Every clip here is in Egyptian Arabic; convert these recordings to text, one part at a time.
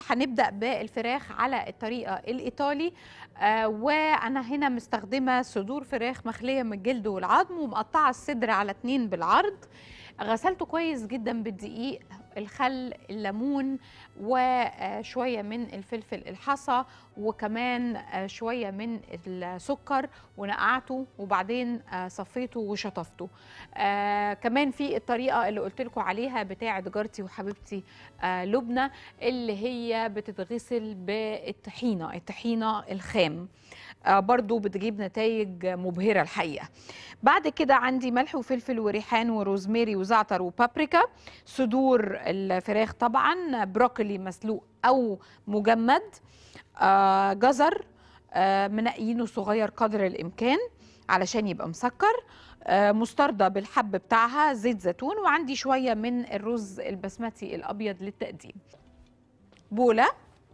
هنبدا بالفراخ على الطريقه الايطالي آه وانا هنا مستخدمه صدور فراخ مخليه من الجلد والعظم ومقطعه الصدر على اتنين بالعرض غسلته كويس جدا بالدقيق الخل الليمون وشويه من الفلفل الحصى وكمان آه، شويه من السكر ونقعته وبعدين آه، صفيته وشطفته آه كمان في الطريقه اللي قلت لكم عليها بتاعه جارتي وحبيبتي آه لبنى اللي هي بتتغسل بالطحينه الطحينه الخام آه برضو بتجيب نتائج مبهره الحقيقه بعد كده عندي ملح وفلفل وريحان وروزماري وزعتر وبابريكا صدور الفراخ طبعا بروكلي مسلوق او مجمد آه جزر آه منقيينه صغير قدر الامكان علشان يبقى مسكر آه مستردة بالحب بتاعها زيت زيتون وعندي شوية من الرز البسمتي الأبيض للتقديم بولة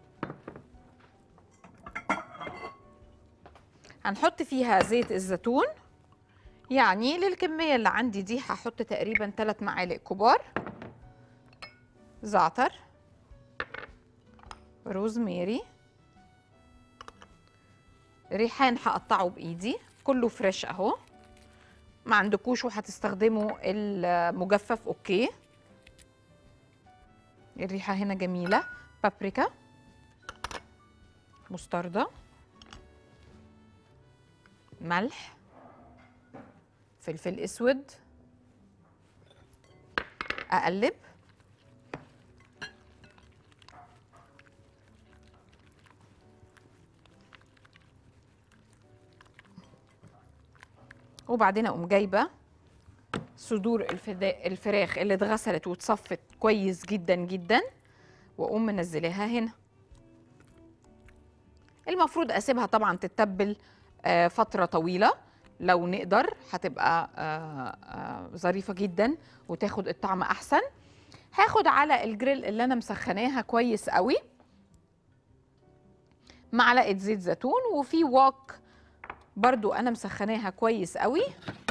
هنحط فيها زيت الزيتون يعني للكمية اللي عندي دي هحط تقريبا 3 معالق كبار زعتر روزماري ريحان هقطعه بايدي كله فريش اهو ما عندكوش وهتستخدموا المجفف اوكي الريحه هنا جميله بابريكا مستردة ملح فلفل اسود اقلب وبعدين اقوم جايبه صدور الفدا- الفراخ اللي اتغسلت واتصفت كويس جدا جدا واقوم منزلاها هنا المفروض اسيبها طبعا تتبل آه، فتره طويله لو نقدر هتبقى آه، آه، ظريفه جدا وتاخد الطعم احسن هاخد على الجريل اللي انا مسخناها كويس قوي معلقه زيت زيتون وفي واك برضو انا مسخناها كويس قوي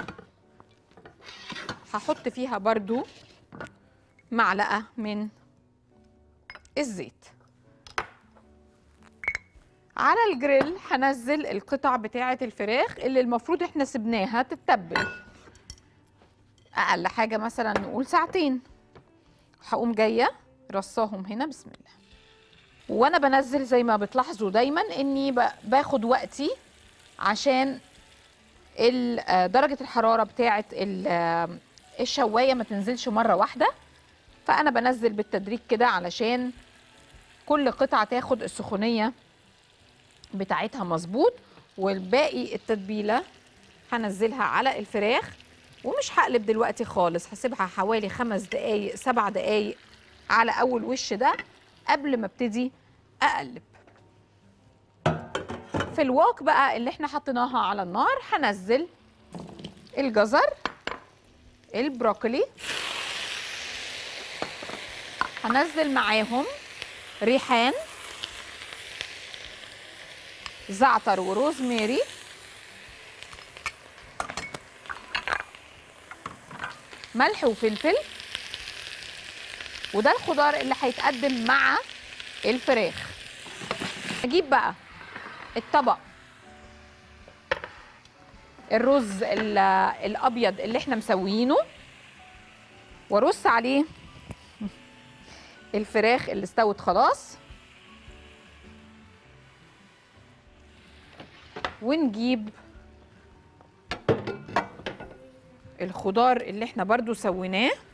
هحط فيها برضو معلقه من الزيت على الجريل هنزل القطع بتاعه الفراخ اللي المفروض احنا سبناها تتبل اقل حاجه مثلا نقول ساعتين هقوم جايه رصاهم هنا بسم الله وانا بنزل زي ما بتلاحظوا دايما اني ب- باخد وقتي عشان ال- آه، درجه الحراره بتاعه ال- آه، الشوايه ما تنزلش مره واحده فانا بنزل بالتدريج كده علشان كل قطعه تاخد السخونيه بتاعتها مظبوط والباقي التتبيله هنزلها على الفراخ ومش هقلب دلوقتي خالص هسيبها حوالي خمس دقايق سبع دقايق على اول وش ده قبل ما ابتدي اقلب في الواك بقى اللي احنا حطيناها على النار هنزل الجزر البروكلي هنزل معاهم ريحان زعتر وروزماري ملح وفلفل وده الخضار اللي هيتقدم مع الفراخ اجيب بقى الطبق الرز ال- الابيض اللي احنا مسويينه وارص عليه الفراخ اللي استوت خلاص ونجيب الخضار اللي احنا برضو سويناه